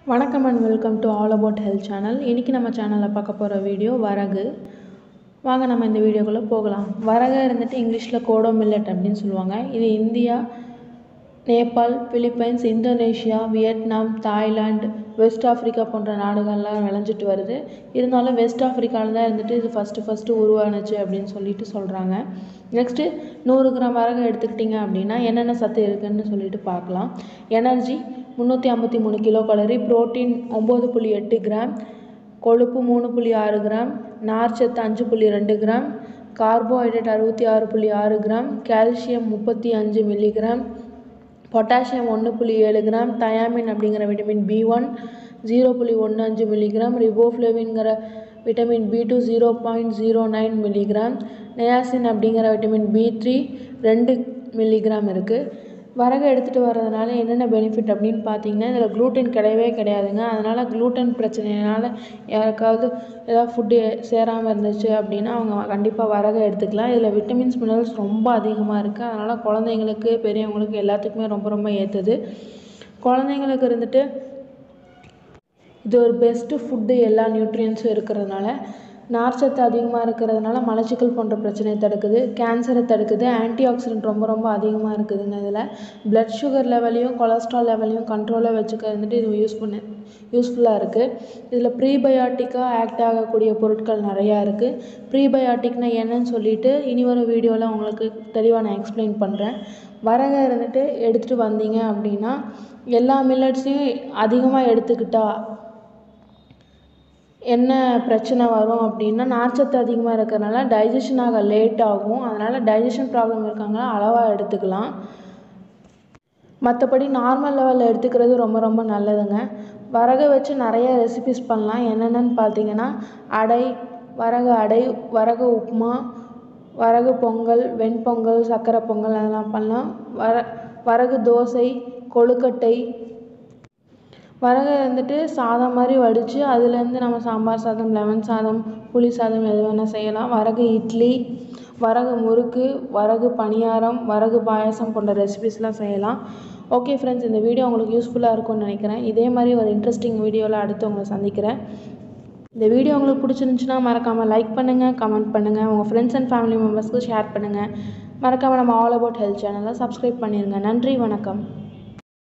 வணக்கம் and welcome to all about health channel இன்றைக்கி நம்ம சேனலில் பார்க்க போகிற வீடியோ வரகு வாங்க நம்ம இந்த வீடியோக்குள்ளே போகலாம் வரகு இருந்துட்டு இங்கிலீஷில் கோடோ மில்லட் அப்படின்னு சொல்லுவாங்க இது India Nepal Philippines Indonesia Vietnam Thailand West Africa போன்ற நாடுகள்லாம் விளைஞ்சிட்டு வருது இருந்தாலும் வெஸ்ட் ஆஃப்ரிக்காவில் தான் இருந்துட்டு இது ஃபஸ்ட்டு ஃபஸ்ட்டு உருவானுச்சு அப்படின்னு சொல்லிட்டு சொல்கிறாங்க நெக்ஸ்ட்டு நூறு கிராம் வரகு எடுத்துக்கிட்டிங்க அப்படின்னா என்னென்ன சத்து இருக்குதுன்னு சொல்லிட்டு பார்க்கலாம் எனர்ஜி முந்நூற்றி ஐம்பத்தி மூணு கிலோ கலரி ப்ரோட்டீன் ஒம்பது புள்ளி எட்டு கிராம் கொழுப்பு மூணு புள்ளி ஆறு கிராம் நார்ச்சத்து அஞ்சு புள்ளி ரெண்டு கிராம் கார்போஹைட்ரேட் அறுபத்தி ஆறு புள்ளி ஆறு கிராம் கால்சியம் முப்பத்தி அஞ்சு மில்லிகிராம் பொட்டாசியம் ஒன்று புள்ளி ஏழு கிராம் தயாமின் அப்படிங்கிற விட்டமின் பி ஒன் ஜீரோ புள்ளி ஒன்று அஞ்சு மில்லிகிராம் ரிபோஃப்ளேவின்கிற vitamin B two zero point zero nine milligram niacin அப்படிங்கிற விட்டமின் பி த்ரீ ரெண்டு மில்லிகிராம் இருக்குது வரகு எடுத்துகிட்டு வர்றதுனால என்னென்ன பெனிஃபிட் அப்படின்னு பார்த்தீங்கன்னா இதில் க்ளூட்டன் கிடையவே கிடையாதுங்க அதனால் க்ளூட்டன் பிரச்சனையினால் யாருக்காவது ஏதாவது ஃபுட்டு சேராமல் இருந்துச்சு அப்படின்னா அவங்க கண்டிப்பாக வரகு எடுத்துக்கலாம் இதில் விட்டமின்ஸ் மினரல்ஸ் ரொம்ப அதிகமாக இருக்குது அதனால் குழந்தைங்களுக்கு பெரியவங்களுக்கு எல்லாத்துக்குமே ரொம்ப ரொம்ப ஏற்றுது குழந்தைங்களுக்கு இருந்துட்டு இது ஒரு பெஸ்ட்டு ஃபுட்டு எல்லா நியூட்ரியன்ஸும் இருக்கிறதுனால நார்ச்சத்து அதிகமாக இருக்கிறதுனால மலச்சிக்கல் போன்ற பிரச்சனையை தடுக்குது கேன்சரை தடுக்குது ஆன்டி ஆக்சிடென்ட் ரொம்ப ரொம்ப அதிகமாக இருக்குதுங்க இதில் பிளட் சுகர் லெவலையும் கொலஸ்ட்ரால் லெவலையும் கண்ட்ரோலாக வச்சுக்க வந்துட்டு இது யூஸ் பண்ண யூஸ்ஃபுல்லாக இருக்குது இதில் ப்ரீபயாட்டிக்காக ஆக்ட் ஆகக்கூடிய பொருட்கள் நிறையா இருக்குது ப்ரீபயாட்டிக்னா என்னன்னு சொல்லிட்டு இனி வரும் வீடியோவில் உங்களுக்கு தெளிவாக நான் எக்ஸ்பிளைன் பண்ணுறேன் வரகை இருந்துட்டு எடுத்துகிட்டு வந்தீங்க அப்படின்னா எல்லா மில்லட்ஸையும் அதிகமாக எடுத்துக்கிட்டா என்ன பிரச்சனை வரும் அப்படின்னா நார்ச்சத்து அதிகமாக இருக்கிறனால டைஜஷன் ஆக லேட் ஆகும் அதனால் டைஜஷன் ப்ராப்ளம் இருக்கவங்களாம் அளவாக எடுத்துக்கலாம் மற்றபடி நார்மல் லெவலில் எடுத்துக்கிறது ரொம்ப ரொம்ப நல்லதுங்க வரகை வச்சு நிறைய ரெசிபிஸ் பண்ணலாம் என்னென்னு பார்த்தீங்கன்னா அடை வரகு அடை வரகு உப்புமா வரகு பொங்கல் வெண்பொங்கல் சர்க்கரை பொங்கல் அதெல்லாம் பண்ணலாம் வர வரகு தோசை கொழுக்கட்டை வரகை வந்துட்டு சாதம் மாதிரி வடித்து அதுலேருந்து நம்ம சாம்பார் சாதம் லெமன் சாதம் புளி சாதம் எது வேணால் செய்யலாம் வரகு இட்லி வரகு முறுக்கு வரகு பணியாரம் வரகு பாயாசம் போன்ற ரெசிபிஸ்லாம் செய்யலாம் ஓகே ஃப்ரெண்ட்ஸ் இந்த வீடியோ உங்களுக்கு யூஸ்ஃபுல்லாக இருக்கும்னு நினைக்கிறேன் இதே மாதிரி ஒரு இன்ட்ரெஸ்டிங் வீடியோவில் அடுத்து உங்களை சந்திக்கிறேன் இந்த வீடியோ உங்களுக்கு பிடிச்சிருந்துச்சுன்னா மறக்காமல் லைக் பண்ணுங்கள் கமெண்ட் பண்ணுங்கள் உங்கள் ஃப்ரெண்ட்ஸ் அண்ட் ஃபேமிலி மெம்பர்ஸ்க்கு ஷேர் பண்ணுங்கள் மறக்காமல் நம்ம ஆல் அபவுட் ஹெல்த் சேனலை சப்ஸ்கிரைப் பண்ணிடுங்க நன்றி வணக்கம்